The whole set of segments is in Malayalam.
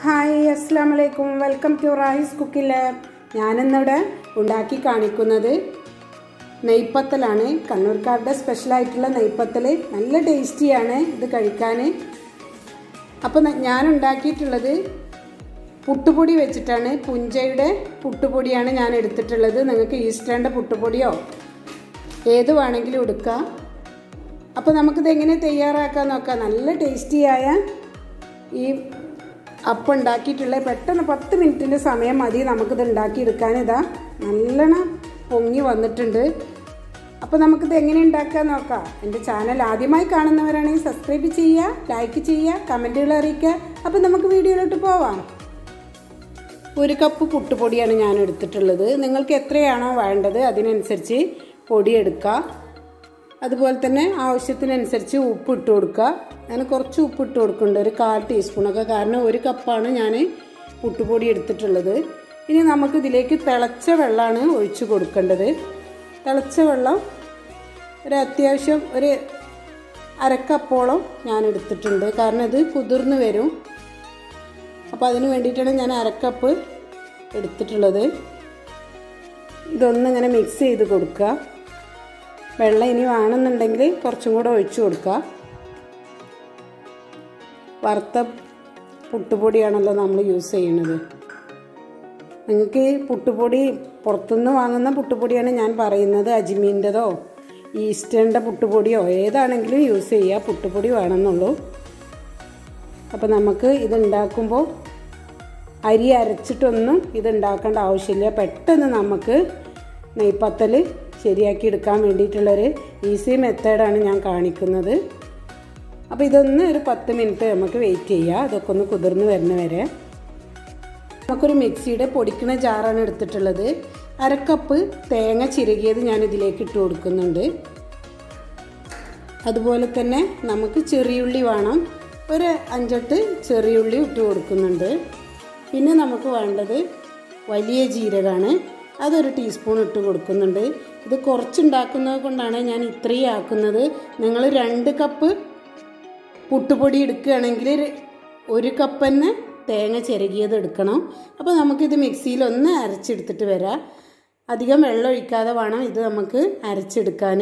ഹായ് അസ്സാം വലൈക്കും welcome to rice cookie lab ഞാനിന്നിവിടെ ഉണ്ടാക്കി കാണിക്കുന്നത് നെയ്പ്പത്തലാണ് കണ്ണൂർക്കാരുടെ സ്പെഷ്യലായിട്ടുള്ള നെയ്പ്പത്തൽ നല്ല ടേസ്റ്റിയാണ് ഇത് കഴിക്കാൻ അപ്പോൾ ഞാൻ ഉണ്ടാക്കിയിട്ടുള്ളത് പുട്ടുപൊടി വെച്ചിട്ടാണ് പുഞ്ചയുടെ പുട്ടുപൊടിയാണ് ഞാൻ എടുത്തിട്ടുള്ളത് നിങ്ങൾക്ക് ഈസ്റ്റേൻ്റെ പുട്ടുപൊടിയോ ഏത് വേണമെങ്കിലും എടുക്കാം അപ്പോൾ നമുക്കിത് എങ്ങനെ തയ്യാറാക്കാൻ നോക്കാം നല്ല ടേസ്റ്റിയായ ഈ അപ്പം ഉണ്ടാക്കിയിട്ടുള്ള പെട്ടെന്ന് പത്ത് മിനിറ്റിൻ്റെ സമയം മതി നമുക്കിത് ഉണ്ടാക്കിയെടുക്കാൻ ഇതാ നല്ലോണം പൊങ്ങി വന്നിട്ടുണ്ട് അപ്പോൾ നമുക്കിത് എങ്ങനെ ഉണ്ടാക്കാൻ നോക്കാം എൻ്റെ ചാനൽ ആദ്യമായി കാണുന്നവരാണെങ്കിൽ സബ്സ്ക്രൈബ് ചെയ്യുക ലൈക്ക് ചെയ്യുക കമൻറ്റുകൾ അറിയിക്കുക അപ്പോൾ നമുക്ക് വീഡിയോയിലോട്ട് പോവാം ഒരു കപ്പ് പുട്ടുപൊടിയാണ് ഞാൻ എടുത്തിട്ടുള്ളത് നിങ്ങൾക്ക് എത്രയാണോ വേണ്ടത് അതിനനുസരിച്ച് പൊടി എടുക്കുക അതുപോലെ തന്നെ ആവശ്യത്തിനനുസരിച്ച് ഉപ്പ് ഇട്ട് കൊടുക്കുക ഞാൻ കുറച്ച് ഉപ്പ് ഇട്ട് കൊടുക്കുന്നുണ്ട് ഒരു കാൽ ടീസ്പൂണൊക്കെ കാരണം ഒരു കപ്പാണ് ഞാൻ പുട്ടുപൊടി എടുത്തിട്ടുള്ളത് ഇനി നമുക്ക് ഇതിലേക്ക് തിളച്ച വെള്ളമാണ് ഒഴിച്ചു കൊടുക്കേണ്ടത് തിളച്ച വെള്ളം ഒരു അത്യാവശ്യം ഒരു അരക്കപ്പോളം ഞാൻ എടുത്തിട്ടുണ്ട് കാരണം ഇത് കുതിർന്ന് വരും അപ്പോൾ അതിന് വേണ്ടിയിട്ടാണ് ഞാൻ അരക്കപ്പ് എടുത്തിട്ടുള്ളത് ഇതൊന്നിങ്ങനെ മിക്സ് ചെയ്ത് കൊടുക്കുക വെള്ളം ഇനി വേണമെന്നുണ്ടെങ്കിൽ കുറച്ചും കൂടെ ഒഴിച്ചു കൊടുക്കുക വറുത്ത പുട്ടുപൊടിയാണല്ലോ നമ്മൾ യൂസ് ചെയ്യുന്നത് നിങ്ങൾക്ക് പുട്ടുപൊടി പുറത്തുനിന്ന് വാങ്ങുന്ന പുട്ടുപൊടിയാണ് ഞാൻ പറയുന്നത് അജ്മീൻ്റെതോ ഈസ്റ്റേണിൻ്റെ പുട്ടുപൊടിയോ ഏതാണെങ്കിലും യൂസ് ചെയ്യുക പുട്ടുപൊടി വേണമെന്നുള്ളൂ അപ്പോൾ നമുക്ക് ഇത് ഉണ്ടാക്കുമ്പോൾ അരി അരച്ചിട്ടൊന്നും ഇത് ഉണ്ടാക്കേണ്ട ആവശ്യമില്ല പെട്ടെന്ന് നമുക്ക് നെയ്പ്പത്തൽ ശരിയാക്കി എടുക്കാൻ വേണ്ടിയിട്ടുള്ളൊരു ഈസി മെത്തേഡാണ് ഞാൻ കാണിക്കുന്നത് അപ്പോൾ ഇതൊന്ന് ഒരു പത്ത് മിനിറ്റ് നമുക്ക് വെയിറ്റ് ചെയ്യുക അതൊക്കെ ഒന്ന് കുതിർന്ന് വരുന്ന വരെ നമുക്കൊരു മിക്സിയുടെ പൊടിക്കുന്ന ജാറാണ് എടുത്തിട്ടുള്ളത് അരക്കപ്പ് തേങ്ങ ചിരകിയത് ഞാൻ ഇതിലേക്ക് ഇട്ട് കൊടുക്കുന്നുണ്ട് അതുപോലെ തന്നെ നമുക്ക് ചെറിയുള്ളി വേണം ഒരു അഞ്ചെട്ട് ചെറിയുള്ളി ഇട്ട് കൊടുക്കുന്നുണ്ട് പിന്നെ നമുക്ക് വേണ്ടത് വലിയ ജീരകമാണ് അതൊരു ടീസ്പൂൺ ഇട്ട് കൊടുക്കുന്നുണ്ട് ഇത് കുറച്ചുണ്ടാക്കുന്നത് കൊണ്ടാണ് ഞാൻ ഇത്രയും ആക്കുന്നത് നിങ്ങൾ രണ്ട് കപ്പ് പുട്ടുപൊടി എടുക്കുകയാണെങ്കിൽ ഒരു കപ്പ് തന്നെ തേങ്ങ ചിരകിയത് എടുക്കണം അപ്പോൾ നമുക്കിത് മിക്സിയിൽ ഒന്ന് അരച്ചെടുത്തിട്ട് വരാം അധികം വെള്ളം ഒഴിക്കാതെ വേണം ഇത് നമുക്ക് അരച്ചെടുക്കാൻ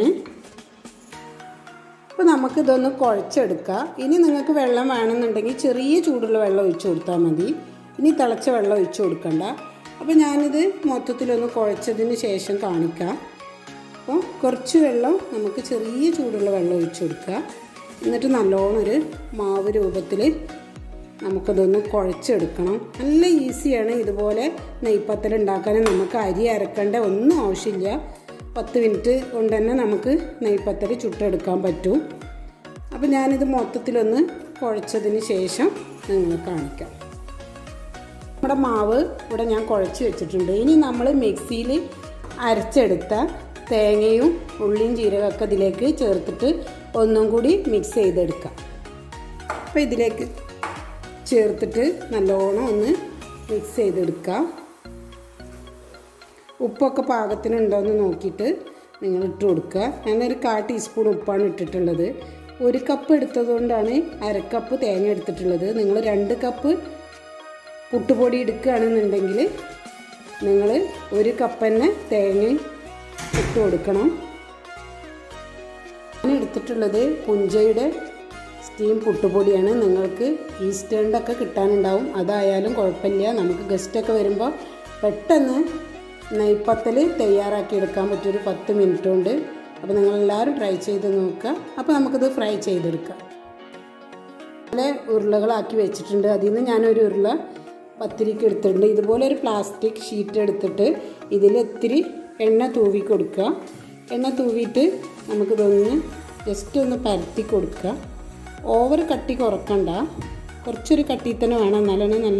അപ്പോൾ നമുക്കിതൊന്ന് കുഴച്ചെടുക്കാം ഇനി നിങ്ങൾക്ക് വെള്ളം വേണമെന്നുണ്ടെങ്കിൽ ചെറിയ ചൂടുള്ള വെള്ളം ഒഴിച്ചു കൊടുത്താൽ മതി ഇനി തിളച്ച വെള്ളം ഒഴിച്ചു കൊടുക്കണ്ട അപ്പോൾ ഞാനിത് മൊത്തത്തിലൊന്ന് കുഴച്ചതിന് ശേഷം കാണിക്കാം അപ്പോൾ കുറച്ച് വെള്ളം നമുക്ക് ചെറിയ ചൂടുള്ള വെള്ളം ഒഴിച്ചു കൊടുക്കുക എന്നിട്ട് നല്ലോണം ഒരു മാവ് രൂപത്തിൽ നമുക്കതൊന്ന് കുഴച്ചെടുക്കണം നല്ല ഈസിയാണ് ഇതുപോലെ നെയ്പ്പത്തൽ ഉണ്ടാക്കാൻ നമുക്ക് അരി അരക്കേണ്ട ഒന്നും ആവശ്യമില്ല പത്ത് മിനിറ്റ് കൊണ്ട് തന്നെ നമുക്ക് നെയ്പ്പത്തൽ ചുട്ടെടുക്കാൻ പറ്റും അപ്പോൾ ഞാനിത് മൊത്തത്തിലൊന്ന് കുഴച്ചതിന് ശേഷം നിങ്ങൾ കാണിക്കാം നമ്മുടെ മാവ് ഇവിടെ ഞാൻ കുഴച്ച് വെച്ചിട്ടുണ്ട് ഇനി നമ്മൾ മിക്സിയിൽ അരച്ചെടുത്ത തേങ്ങയും ഉള്ളിയും ജീരകമൊക്കെ ഇതിലേക്ക് ചേർത്തിട്ട് ഒന്നും കൂടി മിക്സ് ചെയ്തെടുക്കാം അപ്പോൾ ഇതിലേക്ക് ചേർത്തിട്ട് നല്ലോണം ഒന്ന് മിക്സ് ചെയ്തെടുക്കാം ഉപ്പൊക്കെ പാകത്തിനുണ്ടോയെന്ന് നോക്കിയിട്ട് നിങ്ങൾ ഇട്ട് കൊടുക്കുക ഞാനൊരു കാ ടീസ്പൂൺ ഉപ്പാണ് ഇട്ടിട്ടുള്ളത് ഒരു കപ്പ് എടുത്തതുകൊണ്ടാണ് അരക്കപ്പ് തേങ്ങ എടുത്തിട്ടുള്ളത് നിങ്ങൾ രണ്ട് കപ്പ് പുട്ടുപൊടി എടുക്കുകയാണെന്നുണ്ടെങ്കിൽ നിങ്ങൾ ഒരു കപ്പ് തന്നെ തേങ്ങ ഇട്ട് കൊടുക്കണം ഞാൻ എടുത്തിട്ടുള്ളത് പുഞ്ചയുടെ സ്റ്റീം പുട്ടുപൊടിയാണ് നിങ്ങൾക്ക് ഈസ്റ്റേണിൻ്റെ ഒക്കെ കിട്ടാനുണ്ടാവും അതായാലും കുഴപ്പമില്ല നമുക്ക് ഗസ്റ്റൊക്കെ വരുമ്പോൾ പെട്ടെന്ന് നെയ്പ്പത്തൽ തയ്യാറാക്കി എടുക്കാൻ പറ്റിയൊരു പത്ത് മിനിറ്റ് കൊണ്ട് അപ്പോൾ നിങ്ങളെല്ലാവരും ട്രൈ ചെയ്ത് നോക്കുക അപ്പോൾ നമുക്കിത് ഫ്രൈ ചെയ്തെടുക്കാം അതുപോലെ ഉരുളകളാക്കി വെച്ചിട്ടുണ്ട് അതിൽ നിന്ന് ഞാനൊരു ഉരുള പത്തിരിക്ക് എടുത്തിട്ടുണ്ട് ഇതുപോലെ ഒരു പ്ലാസ്റ്റിക് ഷീറ്റ് എടുത്തിട്ട് ഇതിൽ ഇത്തിരി എണ്ണ തൂവി കൊടുക്കുക എണ്ണ തൂവിയിട്ട് നമുക്കിതൊന്ന് ജസ്റ്റ് ഒന്ന് പരത്തി കൊടുക്കുക ഓവർ കട്ടി കുറക്കണ്ട കുറച്ചൊരു കട്ടി തന്നെ വേണം എന്നാലാണ് നല്ല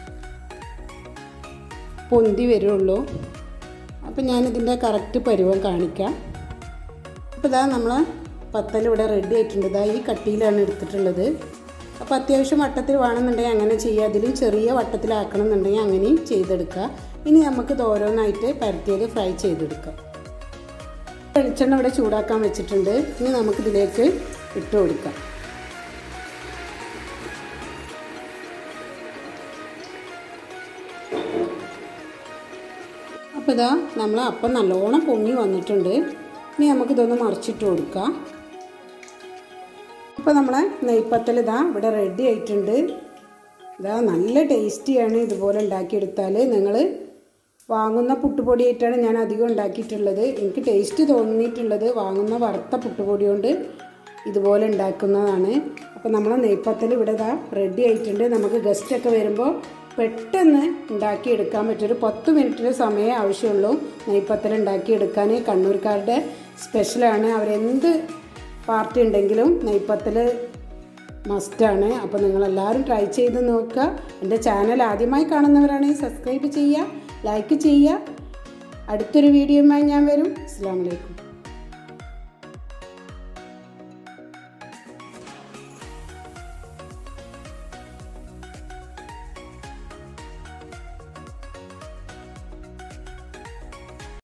പൊന്തി വരുള്ളൂ അപ്പോൾ ഞാനിതിൻ്റെ കറക്റ്റ് പരുവം കാണിക്കാം അപ്പോൾ ഇതാ നമ്മൾ പത്തൽ ഇവിടെ റെഡി ആയിട്ടുണ്ട് ഇതാ ഈ കട്ടിയിലാണ് എടുത്തിട്ടുള്ളത് അപ്പോൾ അത്യാവശ്യം വട്ടത്തിൽ വേണമെന്നുണ്ടെങ്കിൽ അങ്ങനെ ചെയ്യുക അതിലും ചെറിയ വട്ടത്തിലാക്കണം എന്നുണ്ടെങ്കിൽ അങ്ങനെയും ചെയ്തെടുക്കുക ഇനി നമുക്ക് ഇത് ഓരോന്നായിട്ട് പരത്തിയത് ഫ്രൈ ചെയ്തെടുക്കാം വെളിച്ചെണ്ണ ഇവിടെ ചൂടാക്കാൻ വെച്ചിട്ടുണ്ട് ഇനി നമുക്കിതിലേക്ക് ഇട്ട് കൊടുക്കാം അപ്പോൾ ഇതാ നമ്മൾ അപ്പം നല്ലോണം പൊങ്ങി വന്നിട്ടുണ്ട് ഇനി നമുക്കിതൊന്ന് മറിച്ചിട്ട് കൊടുക്കാം ഇപ്പോൾ നമ്മളെ നെയ്പ്പത്തൽ ഇതാ ഇവിടെ റെഡി ആയിട്ടുണ്ട് ഇതാ നല്ല ടേസ്റ്റിയാണ് ഇതുപോലെ ഉണ്ടാക്കിയെടുത്താൽ നിങ്ങൾ വാങ്ങുന്ന പുട്ടുപൊടിയായിട്ടാണ് ഞാൻ അധികം ഉണ്ടാക്കിയിട്ടുള്ളത് എനിക്ക് ടേസ്റ്റ് തോന്നിയിട്ടുള്ളത് വാങ്ങുന്ന വറുത്ത പുട്ടുപൊടി കൊണ്ട് ഇതുപോലെ ഉണ്ടാക്കുന്നതാണ് അപ്പോൾ നമ്മളെ നെയ്പ്പത്തൽ ഇവിടെ ഇതാ റെഡി ആയിട്ടുണ്ട് നമുക്ക് ഗസ്റ്റൊക്കെ വരുമ്പോൾ പെട്ടെന്ന് ഉണ്ടാക്കിയെടുക്കാൻ പറ്റൊരു പത്ത് മിനിറ്റിന് സമയമേ ആവശ്യമുള്ളൂ നെയ്പ്പത്തൽ ഉണ്ടാക്കിയെടുക്കാൻ കണ്ണൂർക്കാരുടെ സ്പെഷ്യലാണ് അവരെന്ത് പാർട്ടി ഉണ്ടെങ്കിലും നെയ്പ്പത്തൽ മസ്റ്റാണ് അപ്പോൾ നിങ്ങളെല്ലാവരും ട്രൈ ചെയ്ത് നോക്കുക എൻ്റെ ചാനൽ ആദ്യമായി കാണുന്നവരാണെങ്കിൽ സബ്സ്ക്രൈബ് ചെയ്യുക ലൈക്ക് ചെയ്യുക അടുത്തൊരു വീഡിയോയുമായി ഞാൻ വരും അസ്സാം വലൈക്കും